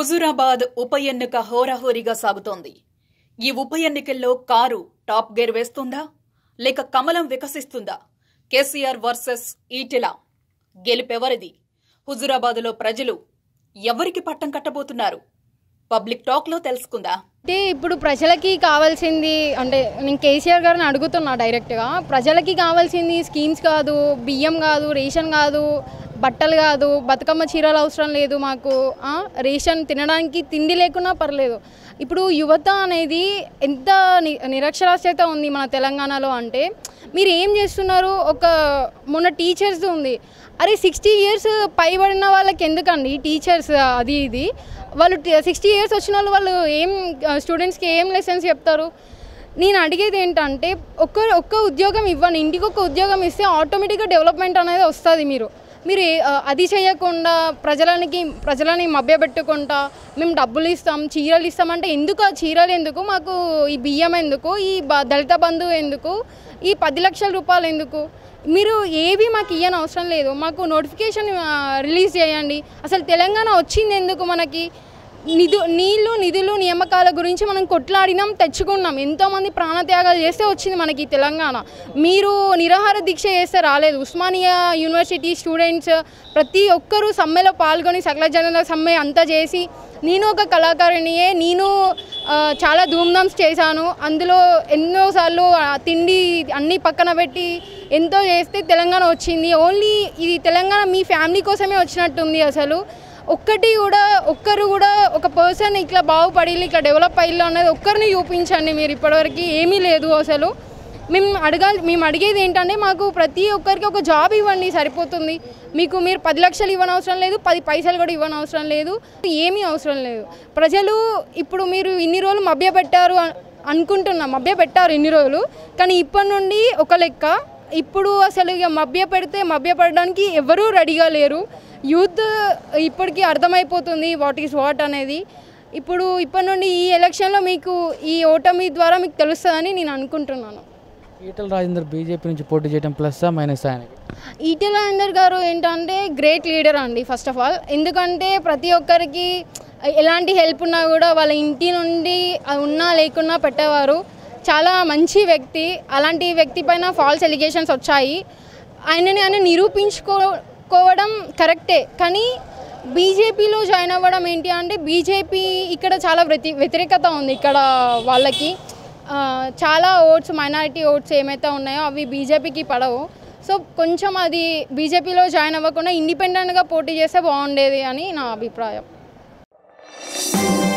హుజూరాబాద్ ఉప ఎన్నిక హోరాహోరీగా సాగుతోంది ఈ ఉప ఎన్నికల్లో కారు టాప్ గేర్ వేస్తుందా లేక కమలం వికసిస్తుందా కేసీఆర్ వర్సెస్ ఈటెల గెలుపెవరిది హుజూరాబాద్లో ప్రజలు ఎవరికి పట్టం కట్టబోతున్నారు పబ్లిక్ టాక్లో తెలుసుకుందా అంటే ఇప్పుడు ప్రజలకి కావాల్సింది అంటే నేను కేసీఆర్ గారిని అడుగుతున్నా డైరెక్ట్గా ప్రజలకి కావాల్సింది స్కీమ్స్ కాదు బియ్యం కాదు రేషన్ కాదు బట్టలు కాదు బతుకమ్మ చీరలు అవసరం లేదు మాకు ఆ, రేషన్ తినడానికి తిండి లేకున్నా పర్లేదు ఇప్పుడు యువత అనేది ఎంత ని- నిరక్షరాస్యత ఉంది మన తెలంగాణలో అంటే మీరు ఏం చేస్తున్నారు ఒక మొన్న టీచర్స్ ఉంది అరే సిక్స్టీ ఇయర్స్ పైబడిన వాళ్ళకి ఎందుకండి టీచర్స్ అది ఇది వాళ్ళు సిక్స్టీ ఇయర్స్ వచ్చిన వాళ్ళు వాళ్ళు ఏం స్టూడెంట్స్కి ఏం లెసన్స్ చెప్తారు నేను అడిగేది ఏంటంటే ఒక్క ఒక్క ఉద్యోగం ఇవ్వండి ఇంటికి ఒక ఉద్యోగం ఇస్తే ఆటోమేటిక్గా డెవలప్మెంట్ అనేది వస్తుంది మీరు మీరు ఏ- ఆ, అది చేయకుండా ప్రజలకి ప్రజలని మభ్యపెట్టుకుంటా మేము డబ్బులు ఇస్తాం చీరలు ఇస్తామంటే ఎందుకు ఆ చీరలు ఎందుకు మాకు ఈ బియ్యం ఎందుకు ఈ బ- దళిత బంధువు ఎందుకు ఈ పది లక్షల రూపాయలు ఎందుకు మీరు ఏవి మాకు ఇయ్యని అవసరం లేదు మాకు నోటిఫికేషన్ రిలీజ్ చేయండి అసలు తెలంగాణ వచ్చింది ఎందుకు మనకి నిధు నీళ్లు నిధులు నియామకాల గురించి మనం కొట్లాడినాం తెచ్చుకున్నాం ఎంతోమంది ప్రాణత్యాగాలు చేస్తే వచ్చింది మనకి ఈ తెలంగాణ మీరు నిరాహార దీక్ష చేస్తే రాలేదు ఉస్మానియా యూనివర్సిటీ స్టూడెంట్స్ ప్రతి ఒక్కరూ సమ్మెలో పాల్గొని సకల జనుల సమ్మె అంతా చేసి నేను ఒక కళాకారిణియే నేను ఆ, చాలా ధూమ్ధామ్స్ చేశాను అందులో ఎన్నోసార్లు ఆ, తిండి అన్నీ పక్కన పెట్టి ఎంతో చేస్తే తెలంగాణ వచ్చింది ఓన్లీ ఇది తెలంగాణ మీ ఫ్యామిలీ కోసమే వచ్చినట్టుంది అసలు ఒక్కటి కూడా ఒక్కరు కూడా ఒక పర్సన్ ఇట్లా బాగుపడి ఇట్లా డెవలప్ అయ్యిల్లు అనేది ఒక్కరిని చూపించండి మీరు ఇప్పటివరకు ఏమీ లేదు అసలు మేము అడగాలి మేము అడిగేది ఏంటంటే మాకు ప్రతి ఒక్కరికి ఒక జాబ్ ఇవ్వండి సరిపోతుంది మీకు మీరు పది లక్షలు ఇవ్వనవసరం లేదు పది పైసలు కూడా ఇవ్వనవసరం లేదు ఏమీ అవసరం లేదు ప్రజలు ఇప్పుడు మీరు ఇన్ని రోజులు మభ్యపెట్టారు అన్- అనుకుంటున్నాం మభ్యపెట్టారు ఇన్ని రోజులు కానీ ఇప్పటి నుండి ఒక లెక్క ఇప్పుడు అసలు ఇక మభ్య పెడితే మభ్య పడడానికి ఎవరూ రెడీగా లేరు యూత్ ఇప్పటికీ అర్థమైపోతుంది వాట్ ఈస్ వాట్ అనేది ఇప్పుడు ఇప్పటి నుండి ఈ ఎలక్షన్లో మీకు ఈ ఓటమి ద్వారా మీకు తెలుస్తుందని నేను అనుకుంటున్నాను ఈటల రాజేందర్ బీజేపీ నుంచి పోటీ చేయడం ప్లస్ మైనస్ ఆయనకి ఈటెల రాజేందర్ గారు ఏంటంటే గ్రేట్ లీడర్ అండి ఫస్ట్ ఆఫ్ ఆల్ ఎందుకంటే ప్రతి ఒక్కరికి ఎలాంటి హెల్ప్ ఉన్నా కూడా వాళ్ళ ఇంటి నుండి అది ఉన్నా లేకున్నా పెట్టేవారు చాలా మంచి వ్యక్తి అలాంటి వ్యక్తి పైన ఫాల్స్ ఎలిగేషన్స్ వచ్చాయి ఆయనని ఆయన నిరూపించుకోవడం కరెక్టే కానీ బీజేపీలో జాయిన్ అవ్వడం ఏంటి అంటే బీజేపీ ఇక్కడ చాలా వ్యతి వ్యతిరేకత ఉంది ఇక్కడ వాళ్ళకి ఆ, చాలా ఓట్స్ మైనారిటీ ఓట్స్ ఏమైతే ఉన్నాయో అవి బీజేపీకి పడవు సో కొంచెం అది బీజేపీలో జాయిన్ అవ్వకుండా ఇండిపెండెంట్గా పోటీ చేస్తే బాగుండేది అని నా అభిప్రాయం